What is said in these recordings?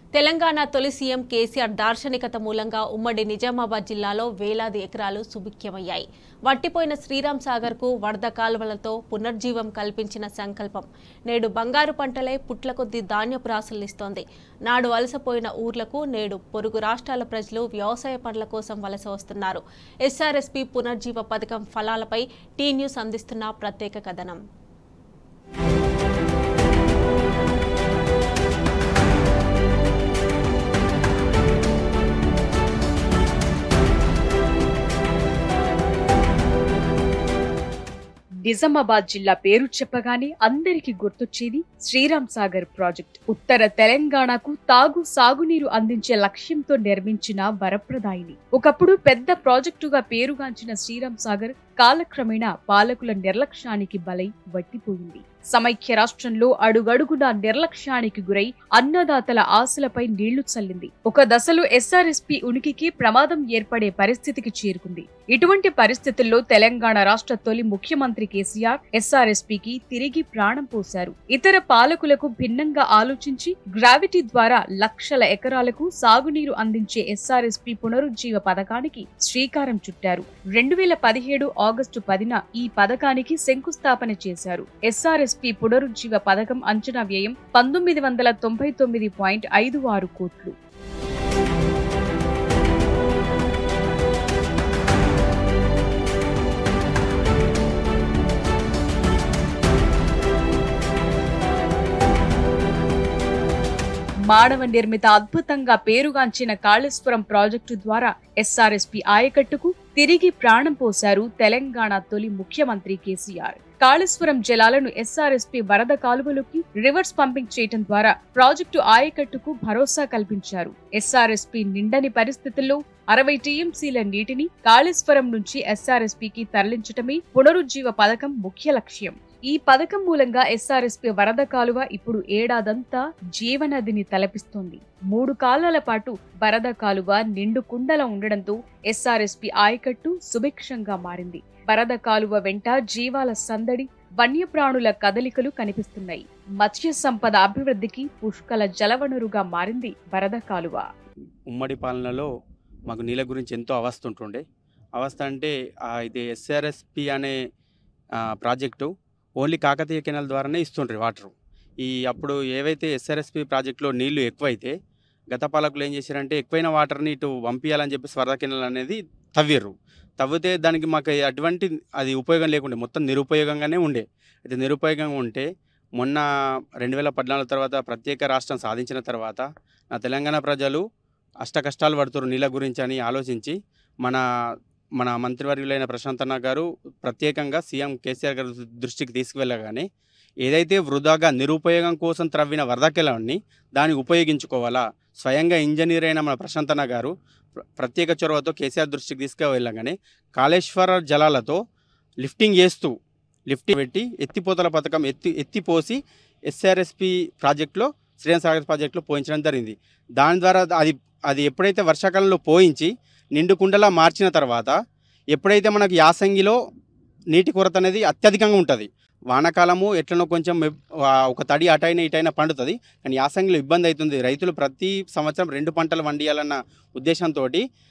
తెలంగాణ తొలి సీఎం కేసీఆర్ దార్శనికత మూలంగా ఉమ్మడి నిజామాబాద్ జిల్లాలో వేలాది ఎకరాలు సుభిక్షమయ్యాయి వట్టిపోయిన శ్రీరామ్ సాగర్కు వరద కాలువలతో పునర్జీవం కల్పించిన సంకల్పం నేడు బంగారు పంటలే పుట్ల కొద్దీ ధాన్యపు రాసులిస్తోంది నాడు వలసపోయిన ఊర్లకు నేడు పొరుగు రాష్ట్రాల ప్రజలు వ్యవసాయ పనుల కోసం వలస వస్తున్నారు ఎస్ఆర్ఎస్పీ పునర్జీవ పథకం ఫలాలపై టీ న్యూస్ అందిస్తున్న ప్రత్యేక కథనం నిజామాబాద్ జిల్లా పేరు చెప్పగానే అందరికీ గుర్తొచ్చేది శ్రీరామ్ సాగర్ ప్రాజెక్ట్ ఉత్తర తెలంగాణకు తాగు సాగునీరు అందించే లక్ష్యంతో నిర్మించిన వరప్రదాయిని ఒకప్పుడు పెద్ద ప్రాజెక్టుగా పేరుగాంచిన శ్రీరామ్ సాగర్ కాలక్రమేణా పాలకుల నిర్లక్ష్యానికి బలై వట్టిపోయింది సమైక్య రాష్ట్రంలో అడుగడుగునా నిర్లక్ష్యానికి గురై అన్నదాతల ఆశలపై నీళ్లు చల్లింది ఒక దశలో ఎస్ఆర్ఎస్పీ ఉనికికి ప్రమాదం ఏర్పడే పరిస్థితికి చేరుకుంది ఇటువంటి పరిస్థితుల్లో తెలంగాణ రాష్ట్ర తొలి ముఖ్యమంత్రి కేసీఆర్ ఎస్ఆర్ఎస్పీకి తిరిగి ప్రాణం పోశారు ఇతర పాలకులకు భిన్నంగా ఆలోచించి గ్రావిటీ ద్వారా లక్షల ఎకరాలకు సాగునీరు అందించే ఎస్ఆర్ఎస్పీ పునరుజ్జీవ పథకానికి శ్రీకారం చుట్టారు రెండు వేల పదిహేడు ఆగస్టు పదిన ఈ పథకానికి శంకుస్థాపన చేశారు ఎస్ఆర్ఎస్పీ పునరుజ్జీవ పథకం అంచనా వ్యయం పంతొమ్మిది వందల తొంభై తొమ్మిది పాయింట్ ఐదు ఆరు కోట్లు మానవ నిర్మిత అద్భుతంగా పేరుగాంచిన కాళేశ్వరం ప్రాజెక్టు ద్వారా ఎస్ఆర్ఎస్పీ ఆయకట్టుకు తిరిగి ప్రాణం పోశారు తెలంగాణ తొలి ముఖ్యమంత్రి కేసీఆర్ కాళేశ్వరం జలాలను ఎస్ఆర్ఎస్పీ వరద కాలువలోకి రివర్స్ పంపింగ్ చేయటం ద్వారా ప్రాజెక్టు ఆయకట్టుకు భరోసా కల్పించారు ఎస్ఆర్ఎస్పీ నిండని పరిస్థితుల్లో అరవై టీఎంసీల నీటిని కాళేశ్వరం నుంచి ఎస్ఆర్ఎస్పీకి తరలించటమే పునరుజ్జీవ పథకం ముఖ్య లక్ష్యం ఈ పథకం మూలంగా ఎస్ఆర్ఎస్పీ వరద కాలువ ఇప్పుడు ఏడాదంతా జీవనదిని తలపిస్తోంది మూడు కాలాల పాటు వరద కాలువ నిండు కుండల ఉండడంతో ఎస్ఆర్ఎస్పీ ఆయకట్టు సుభిక్షంగా మారింది వరద కాలువ వెంట జీవాల సందడి వన్యప్రాణుల కదలికలు కనిపిస్తున్నాయి మత్స్య సంపద అభివృద్ధికి పుష్కల జలవనరుగా మారింది వరద కాలువ ఉమ్మడి పాలనలో మాకు నీళ్ళ గురించి ఎంతో అవస్థ ఉంటుండే అవస్థ అంటే ఆ, ఇది ఎస్ఆర్ఎస్పి అనే ఆ, ప్రాజెక్టు ఓన్లీ కాకతీయ కెనాల్ ద్వారానే ఇస్తుండ్రి వాటర్ ఈ అప్పుడు ఏవైతే ఎస్ఆర్ఎస్పి ప్రాజెక్టులో నీళ్లు ఎక్కువైతే గత పాలకులు ఏం చేశారంటే ఎక్కువైన వాటర్ని ఇటు పంపించాలని చెప్పేసి వరద కెనాల్ అనేది తవ్విర్రు తవ్వితే దానికి మాకు అటువంటి అది ఉపయోగం లేకుండే మొత్తం నిరుపయోగంగానే ఉండే అయితే నిరుపయోగంగా ఉంటే మొన్న రెండు వేల పద్నాలుగు తర్వాత ప్రత్యేక రాష్ట్రం సాధించిన తర్వాత నా తెలంగాణ ప్రజలు అష్ట కష్టాలు పడుతున్నారు నీళ్ళ గురించి అని ఆలోచించి మన మన మంత్రివర్యులైన ప్రశాంత్ అన్న గారు ప్రత్యేకంగా సీఎం కేసీఆర్ గారి దృష్టికి తీసుకువెళ్ళగానే ఏదైతే వృధాగా నిరుపయోగం కోసం త్రవ్విన వరదకెలాన్ని దాన్ని ఉపయోగించుకోవాలా స్వయంగా ఇంజనీర్ అయిన మన ప్రశాంత్ అన్న గారు ప్ర- ప్రత్యేక చొరవతో కేసీఆర్ దృష్టికి తీసుకువెళ్ళగానే కాళేశ్వర జలాలతో లిఫ్టింగ్ చేస్తూ లిఫ్టింగ్ పెట్టి ఎత్తిపోతల పథకం ఎత్తి ఎత్తిపోసి ఎస్ఆర్ఎస్పి ప్రాజెక్టులో శ్రీరామ్ సాగర్ ప్రాజెక్టులో పోయించడం జరిగింది దాని ద్వారా అది అది ఎప్పుడైతే వర్షాకాలంలో పోయించి నిండు కుండలా మార్చిన తర్వాత ఎప్పుడైతే మనకు యాసంగిలో నీటి కొరత అనేది అత్యధికంగా ఉంటుంది వానాకాలము ఎట్లనో కొంచెం మె- ఆ, ఒక తడి అటైనా ఇటైనా పండుతుంది కానీ యాసంగిలో ఇబ్బంది అవుతుంది రైతులు ప్రతి సంవత్సరం రెండు పంటలు వండియాలన్న ఉద్దేశంతో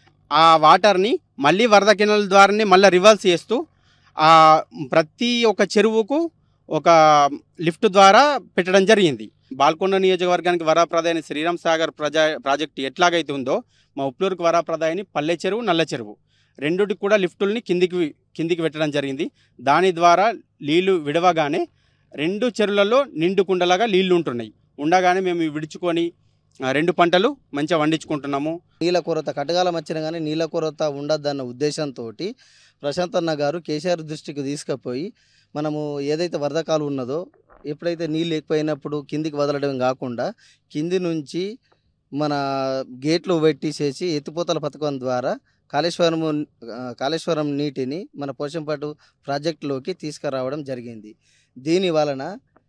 ఆ వాటర్ని మళ్ళీ వరద కెనాల్ ద్వారానే మళ్ళీ రివర్స్ చేస్తూ ఆ ప్రతి ఒక్క చెరువుకు ఒక లిఫ్ట్ ద్వారా పెట్టడం జరిగింది బాల్కొండ నియోజకవర్గానికి వరాప్రదాయని శ్రీరామ్ సాగర్ ప్రజా ప్రాజెక్టు ఎట్లాగైతే ఉందో మా ఉప్లూరుకు వరాప్రదాయని పల్లె చెరువు నల్ల చెరువు రెండుటికి కూడా లిఫ్టుల్ని కిందికి కిందికి పెట్టడం జరిగింది దాని ద్వారా నీళ్లు విడవగానే రెండు చెరువులలో నిండు కుండలాగా నీళ్లు ఉంటున్నాయి ఉండగానే మేము ఇవి విడుచుకొని ఆ, రెండు పంటలు మంచిగా వండించుకుంటున్నాము నీళ్ళ కొరత కటకాలం వచ్చినా కానీ నీళ్ళ కొరత ఉండద్దన్న ఉద్దేశంతో ప్రశాంత్ అన్న గారు కేసీఆర్ దృష్టికి తీసుకుపోయి మనము ఏదైతే వరదకాలు ఉన్నదో ఎప్పుడైతే నీళ్ళు ఎక్కువైనప్పుడు కిందికి వదలడం కాకుండా కింది నుంచి మన గేట్లు పెట్టేసేసి ఎత్తిపోతల పథకం ద్వారా కాళేశ్వరం కాళేశ్వరం నీటిని మన పోషంపాటు ప్రాజెక్టులోకి తీసుకురావడం జరిగింది దీని వలన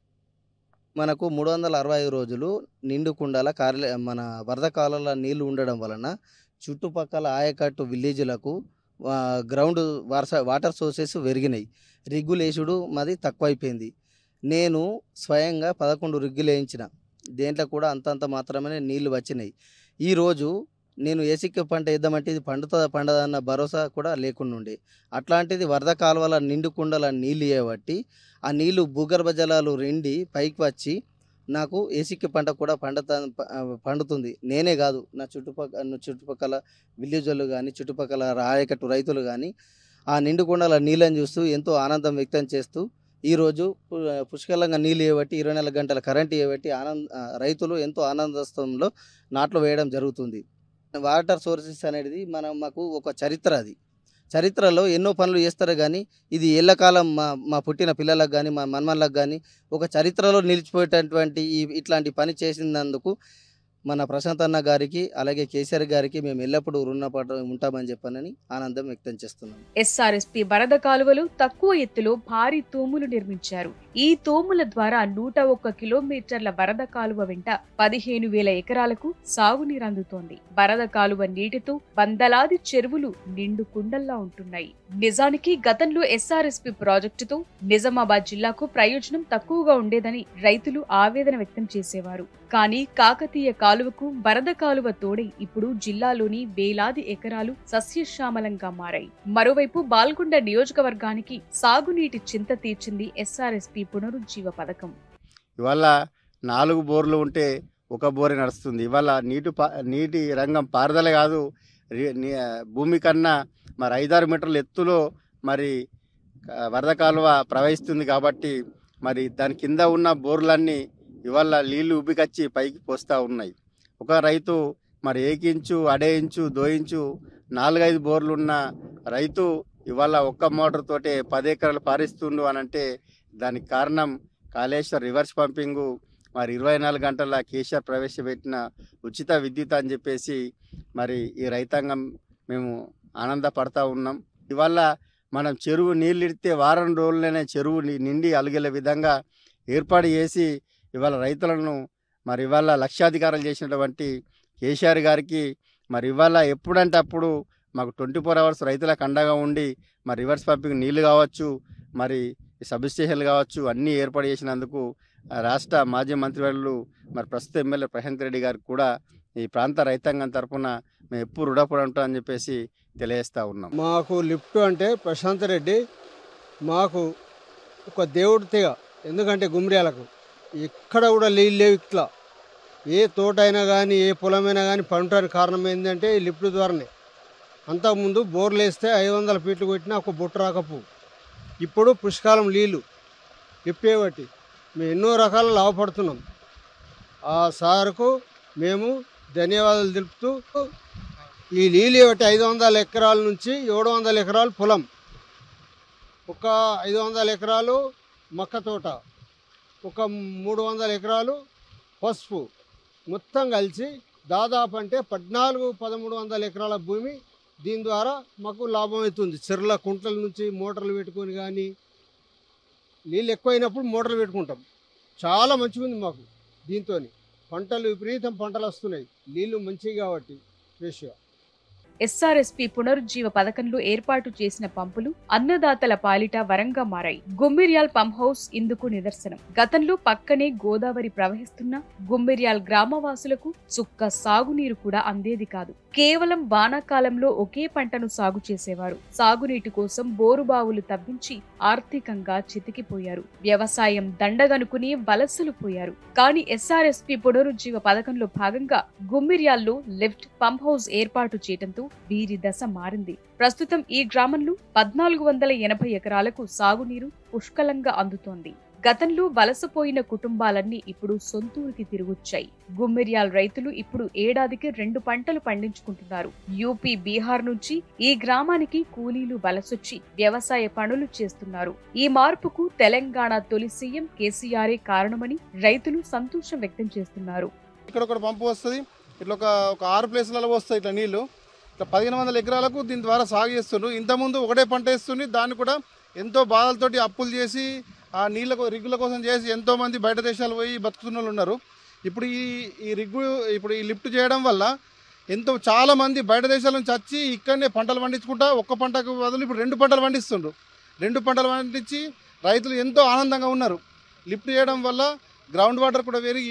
మనకు మూడు వందల అరవై ఐదు రోజులు నిండు కుండాల కార్య మన వరద కాలంలో నీళ్లు ఉండడం వలన చుట్టుపక్కల ఆయకట్టు విలేజ్లకు ఆ, గ్రౌండ్ వర్ష వాటర్ సోర్సెస్ పెరిగినాయి రిగ్గులేసుడు మాది తక్కువైపోయింది నేను స్వయంగా పదకొండు రిగ్గులు వేయించిన దేంట్లో కూడా అంతంత మాత్రమే నీళ్లు వచ్చినాయి ఈరోజు నేను ఏసిక్క పంట వేద్దామంటే ఇది పండుతుందా పండదన్న భరోసా కూడా లేకుండా ఉండే అట్లాంటిది వరద కాలువల నిండు కుండల నీళ్ళు ఇవ్వబట్టి ఆ నీళ్లు భూగర్భ జలాలు రెండి పైకి వచ్చి నాకు ఏసిక్క పంట కూడా పండుత పండుతుంది నేనే కాదు నా చుట్టుపక్కల చుట్టుపక్కల విలేజ్ వాళ్ళు కానీ చుట్టుపక్కల రాయకట్టు రైతులు కానీ ఆ నిండు కుండల నీళ్ళని చూస్తూ ఎంతో ఆనందం వ్యక్తం చేస్తూ ఈరోజు పు- పుష్కలంగా నీళ్ళు ఇవ్వబట్టి ఇరవై నాలుగు గంటల కరెంట్ ఇవ్వబట్టి ఆనంద ఆ, రైతులు ఎంతో ఆనందస్థంలో నాట్లు వేయడం జరుగుతుంది వాటర్ సోర్సెస్ అనేది మనం మాకు ఒక చరిత్ర అది చరిత్రలో ఎన్నో పనులు చేస్తారు కానీ ఇది ఎల్లకాలం మా మా పుట్టిన పిల్లలకు కానీ మా మన్మన్లకు కానీ ఒక చరిత్రలో నిలిచిపోయేటటువంటి ఈ ఇట్లాంటి పని చేసినందుకు మన ప్రశాంత్ అన్న గారికి అలాగే కేసీఆర్ గారికి మేము ఎల్లప్పుడూ రుణపడ ఉంటామని చెప్పనని ఆనందం వ్యక్తం చేస్తున్నాం ఎస్ఆర్ఎస్పి వరద కాలువలు తక్కువ ఎత్తులో భారీ తూములు నిర్మించారు ఈ తూముల ద్వారా నూట ఒక్క కిలోమీటర్ల వరద కాలువ వెంట పదిహేను వేల ఎకరాలకు సాగునీరు అందుతోంది వరద కాలువ నీటితో వందలాది చెరువులు నిండు కుండల్లా ఉంటున్నాయి నిజానికి గతంలో ఎస్ఆర్ఎస్పి ప్రాజెక్టుతో నిజామాబాద్ జిల్లాకు ప్రయోజనం తక్కువగా ఉండేదని రైతులు ఆవేదన వ్యక్తం చేసేవారు కానీ కాకతీయ కాలువకు వరద కాలువ తోడై ఇప్పుడు జిల్లాలోని వేలాది ఎకరాలు సస్యశ్యామలంగా మారాయి మరోవైపు బాల్కొండ నియోజకవర్గానికి సాగునీటి చింత తీర్చింది ఎస్ఆర్ఎస్పి పునరుజ్జీవ పథకం ఇవాళ నాలుగు బోర్లు ఉంటే ఒక బోరే నడుస్తుంది ఇవాళ నీటి పా నీటి రంగం పారుదల కాదు రి- ని- భూమి కన్నా మరి ఐదారు మీటర్ల ఎత్తులో మరి ఆ, వరద కాలువ ప్రవహిస్తుంది కాబట్టి మరి దాని కింద ఉన్న బోర్లన్నీ ఇవాళ నీళ్లు ఉబ్బికచ్చి పైకి పోస్తూ ఉన్నాయి ఒక రైతు మరి ఏకించు అడేయించు దోయించు నాలుగైదు బోర్లు ఉన్న రైతు ఇవాళ ఒక్క మోటార్ తోటే పది ఎకరాలు పారిస్తుండు అని అంటే దానికి కారణం కాళేశ్వర్ రివర్స్ పంపింగు మరి ఇరవై నాలుగు గంటల కేసీఆర్ ప్రవేశపెట్టిన ఉచిత విద్యుత్ అని చెప్పేసి మరి ఈ రైతాంగం మేము ఆనందపడతా ఉన్నాం ఇవాళ మనం చెరువు నీళ్ళు ఇడితే వారం రోజుల్లోనే చెరువు ని- నిండి అలిగేల విధంగా ఏర్పాటు చేసి ఇవాళ రైతులను మరి ఇవాళ లక్షాధికారులు చేసినటువంటి కేసీఆర్ గారికి మరి ఇవాళ ఎప్పుడంటే అప్పుడు మాకు ట్వంటీ ఫోర్ అవర్స్ రైతులకు అండగా ఉండి మరి రివర్స్ పంపింగ్ నీళ్లు కావచ్చు మరి సబ్ స్టేషన్లు కావచ్చు అన్నీ ఏర్పాటు చేసినందుకు ఆ, రాష్ట్ర మాజీ మంత్రివర్యులు మరి ప్రస్తుత ఎమ్మెల్యే ప్రశాంత్ రెడ్డి గారికి కూడా ఈ ప్రాంత రైతాంగం తరపున మేము ఎప్పుడు రుణపడి ఉంటామని చెప్పేసి తెలియజేస్తా ఉన్నాం మాకు లిఫ్ట్ అంటే ప్రశాంత్ రెడ్డి మాకు ఒక దేవుడి తెగ ఎందుకంటే గుమ్రియాలకు ఎక్కడ కూడా నీళ్ళు లేవు ఇట్లా ఏ తోట అయినా కానీ ఏ పొలమైనా కానీ పండటానికి కారణం ఏంటంటే ఈ లిఫ్ట్ ద్వారానే అంతకుముందు బోర్లు వేస్తే ఐదు వందల ఫీట్లు కొట్టినా ఒక బుట్ట రాకపో ఇప్పుడు పుష్కాలం నీళ్ళు లిఫ్ట్ చేయబట్టి మేము ఎన్నో రకాల లాభపడుతున్నాం ఆ సార్కు మేము ధన్యవాదాలు తెలుపుతూ ఈ నీళ్ళు ఒకటి ఐదు వందల ఎకరాల నుంచి ఏడు వందల ఎకరాలు పొలం ఒక ఐదు వందల ఎకరాలు మక్క తోట ఒక మూడు వందల ఎకరాలు పసుపు మొత్తం కలిసి దాదాపు అంటే పద్నాలుగు పదమూడు వందల ఎకరాల భూమి దీని ద్వారా మాకు లాభం అవుతుంది చెర్ల కుంటల నుంచి మోటార్లు పెట్టుకొని కానీ నీళ్ళు ఎక్కువైనప్పుడు మోటార్లు పెట్టుకుంటాం చాలా మంచిగా ఉంది మాకు దీంతో పంటలు విపరీతం పంటలు వస్తున్నాయి నీళ్ళు మంచివి కాబట్టి ఫ్రెష్గా ఎస్ఆర్ఎస్పి పునరుజ్జీవ పథకంలో ఏర్పాటు చేసిన పంపులు అన్నదాతల పాలిట వరంగా మారాయి గుమ్మిర్యాల్ పంప్ హౌస్ ఇందుకు నిదర్శనం గతంలో పక్కనే గోదావరి ప్రవహిస్తున్న గుమ్మిర్యాల్ గ్రామవాసులకు చుక్క సాగునీరు కూడా అందేది కాదు కేవలం వానాకాలంలో ఒకే పంటను సాగు చేసేవారు సాగునీటి కోసం బోరుబావులు తవ్వించి ఆర్థికంగా చితికిపోయారు వ్యవసాయం దండగనుకుని వలసలు పోయారు కానీ ఎస్ఆర్ఎస్పి పునరుజ్జీవ పథకంలో భాగంగా గుమ్మిర్యాల్లో లిఫ్ట్ పంప్ హౌస్ ఏర్పాటు చేయడంతో వీరి దశ మారింది ప్రస్తుతం ఈ గ్రామంలో పద్నాలుగు వందల ఎనభై ఎకరాలకు సాగునీరు పుష్కలంగా అందుతోంది గతంలో వలసపోయిన కుటుంబాలన్నీ ఇప్పుడు సొంతూరికి తిరిగొచ్చాయి గుమ్మిర్యాల్ రైతులు ఇప్పుడు ఏడాదికి రెండు పంటలు పండించుకుంటున్నారు యూపీ బీహార్ నుంచి ఈ గ్రామానికి కూలీలు వలసొచ్చి వ్యవసాయ పనులు చేస్తున్నారు ఈ మార్పుకు తెలంగాణ తొలి సీఎం కేసీఆరే కారణమని రైతులు సంతోషం వ్యక్తం చేస్తున్నారు ఇక్కడ ఒక పంపు వస్తుంది ఇట్లా ఒక ఒక ఆరు ప్లేసులలో వస్తాయి ఇట్లా నీళ్లు ఇట్లా పదిహేను వందల ఎకరాలకు దీని ద్వారా సాగు చేస్తుండ్రు ఇంతకుముందు ఒకటే పంట వేస్తుంది దాన్ని కూడా ఎంతో బాధలతోటి అప్పులు చేసి ఆ నీళ్ళ కో- రిగ్గుల కోసం చేసి ఎంతో మంది బయట దేశాలు పోయి బతుకుతున్న వాళ్ళు ఉన్నారు ఇప్పుడు ఈ ఈ రిగ్గు ఇప్పుడు ఈ లిఫ్ట్ చేయడం వల్ల ఎంతో చాలా మంది బయట దేశాల నుంచి వచ్చి ఇక్కడనే పంటలు పండించుకుంటా ఒక్క పంటకు బదులు ఇప్పుడు రెండు పంటలు పండిస్తుండ్రు రెండు పంటలు పండించి రైతులు ఎంతో ఆనందంగా ఉన్నారు లిఫ్ట్ చేయడం వల్ల గ్రౌండ్ వాటర్ కూడా పెరిగి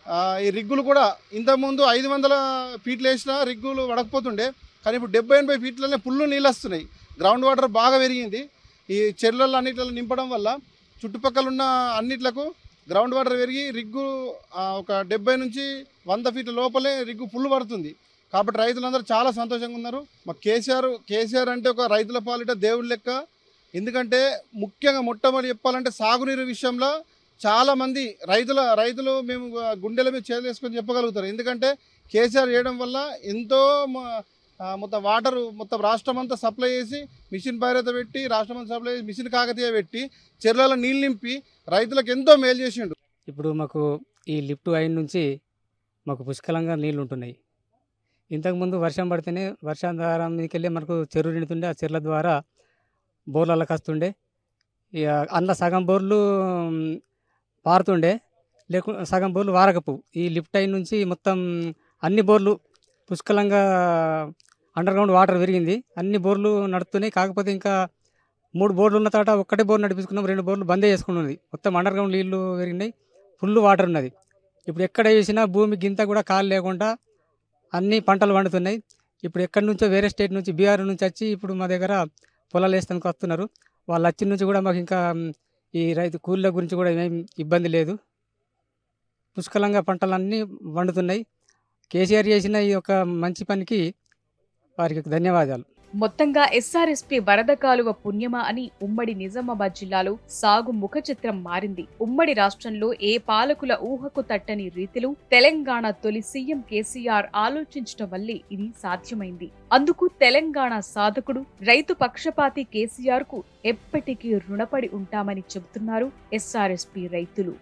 ఆ, ఈ రిగ్గులు కూడా ఇంతకుముందు ఐదు వందల ఫీట్లు వేసిన రిగ్గులు వడకపోతుండే కానీ ఇప్పుడు డెబ్బై ఎనభై ఫీట్లనే పుల్లు నీళ్ళు వస్తున్నాయి గ్రౌండ్ వాటర్ బాగా పెరిగింది ఈ చెర్లలో అన్నిట్లలో నింపడం వల్ల చుట్టుపక్కల ఉన్న అన్నిట్లకు గ్రౌండ్ వాటర్ పెరిగి రిగ్గు ఆ, ఒక డెబ్బై నుంచి వంద ఫీట్ల లోపలే రిగ్గు ఫుల్ పడుతుంది కాబట్టి రైతులందరూ చాలా సంతోషంగా ఉన్నారు మా కేసీఆర్ కేసీఆర్ అంటే ఒక రైతుల పాలిట దేవుడి లెక్క ఎందుకంటే ముఖ్యంగా మొట్టమొదటి చెప్పాలంటే సాగునీరు విషయంలో చాలా మంది రైతుల రైతులు మేము గుండెల మీద చేతులేసుకొని చెప్పగలుగుతారు ఎందుకంటే కేసీఆర్ చేయడం వల్ల ఎంతో మ- ఆ, మొత్తం వాటర్ మొత్తం రాష్ట్రం అంతా సప్లై చేసి మిషన్ భైరత పెట్టి రాష్ట్రం అంతా సప్లై చేసి మిషన్ కాకతీయ పెట్టి చెర్లలో నీళ్ళు నింపి రైతులకు ఎంతో మేలు చేసిండు ఇప్పుడు మాకు ఈ లిఫ్ట్ అయిన నుంచి మాకు పుష్కలంగా నీళ్లు ఉంటున్నాయి ఇంతకుముందు వర్షం పడితేనే వర్షాధారం మీదకెళ్ళి మనకు చెరువు నిండుతుండే ఆ చెర్ల ద్వారా బోర్లకి వస్తుండే ఇక అందులో సగం బోర్లు మ్, పారుతుండే లేకు సగం బోర్లు వారకపు ఈ లిఫ్ట్ అయిన నుంచి మొత్తం అన్ని బోర్లు పుష్కలంగా అండర్ గ్రౌండ్ వాటర్ పెరిగింది అన్ని బోర్లు నడుస్తున్నాయి కాకపోతే ఇంకా మూడు బోర్లు ఉన్న తాట ఒక్కటే బోర్ నడిపించుకున్నాం రెండు బోర్లు బందే చేసుకున్నది మొత్తం అండర్ గ్రౌండ్ నీళ్లు పెరిగినాయి ఫుల్ వాటర్ ఉన్నది ఇప్పుడు ఎక్కడ వేసినా భూమి గింత కూడా కాలు లేకుండా అన్ని పంటలు పండుతున్నాయి ఇప్పుడు ఎక్కడి నుంచో వేరే స్టేట్ నుంచి బీహార్ నుంచి వచ్చి ఇప్పుడు మా దగ్గర పొలాలు వేస్తానికి వస్తున్నారు వాళ్ళు వచ్చిన నుంచి కూడా మాకు ఇంకా మ్, ఈ రైతు కూలీల గురించి కూడా ఏం ఇబ్బంది లేదు పుష్కలంగా పంటలన్నీ వండుతున్నాయి కేసీఆర్ చేసిన ఈ యొక్క మంచి పనికి వారికి ధన్యవాదాలు మొత్తంగా ఎస్ఆర్ఎస్పీ వరద కాలువ పుణ్యమా అని ఉమ్మడి నిజామాబాద్ జిల్లాలో సాగు ముఖ చిత్రం మారింది ఉమ్మడి రాష్ట్రంలో ఏ పాలకుల ఊహకు తట్టని రీతిలో తెలంగాణ తొలి సీఎం కేసీఆర్ ఆలోచించడం వల్లే ఇది సాధ్యమైంది అందుకు తెలంగాణ సాధకుడు రైతు పక్షపాతి కేసీఆర్ కు ఎప్పటికీ రుణపడి ఉంటామని చెబుతున్నారు ఎస్ఆర్ఎస్పీ రైతులు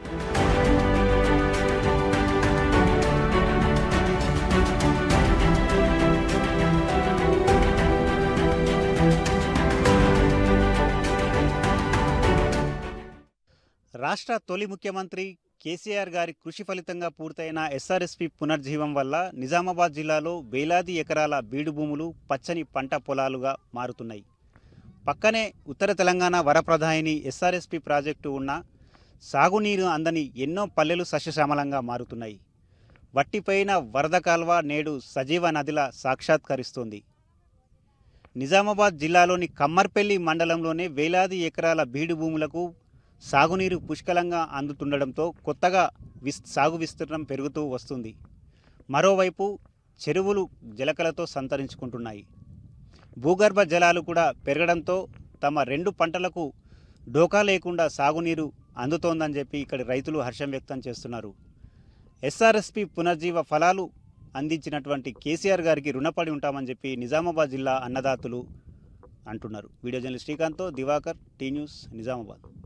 రాష్ట్ర తొలి ముఖ్యమంత్రి కేసీఆర్ గారి కృషి ఫలితంగా పూర్తయిన ఎస్ఆర్ఎస్పి పునర్జీవం వల్ల నిజామాబాద్ జిల్లాలో వేలాది ఎకరాల బీడు భూములు పచ్చని పంట పొలాలుగా మారుతున్నాయి పక్కనే ఉత్తర తెలంగాణ వరప్రధాయిని ఎస్ఆర్ఎస్పి ప్రాజెక్టు ఉన్న సాగునీరు అందని ఎన్నో పల్లెలు సస్యశ్యామలంగా మారుతున్నాయి వట్టిపోయిన వరద కాల్వ నేడు సజీవ నదిలా సాక్షాత్కరిస్తోంది నిజామాబాద్ జిల్లాలోని కమ్మర్పల్లి మండలంలోనే వేలాది ఎకరాల బీడు భూములకు సాగునీరు పుష్కలంగా అందుతుండడంతో కొత్తగా విస్ సాగు విస్తీర్ణం పెరుగుతూ వస్తుంది మరోవైపు చెరువులు జలకలతో సంతరించుకుంటున్నాయి భూగర్భ జలాలు కూడా పెరగడంతో తమ రెండు పంటలకు డోకా లేకుండా సాగునీరు అందుతోందని చెప్పి ఇక్కడి రైతులు హర్షం వ్యక్తం చేస్తున్నారు ఎస్ఆర్ఎస్పి పునర్జీవ ఫలాలు అందించినటువంటి కేసీఆర్ గారికి రుణపడి ఉంటామని చెప్పి నిజామాబాద్ జిల్లా అన్నదాతలు అంటున్నారు వీడియో జర్నలిస్ట్ శ్రీకాంత్తో దివాకర్ టీ న్యూస్ నిజామాబాద్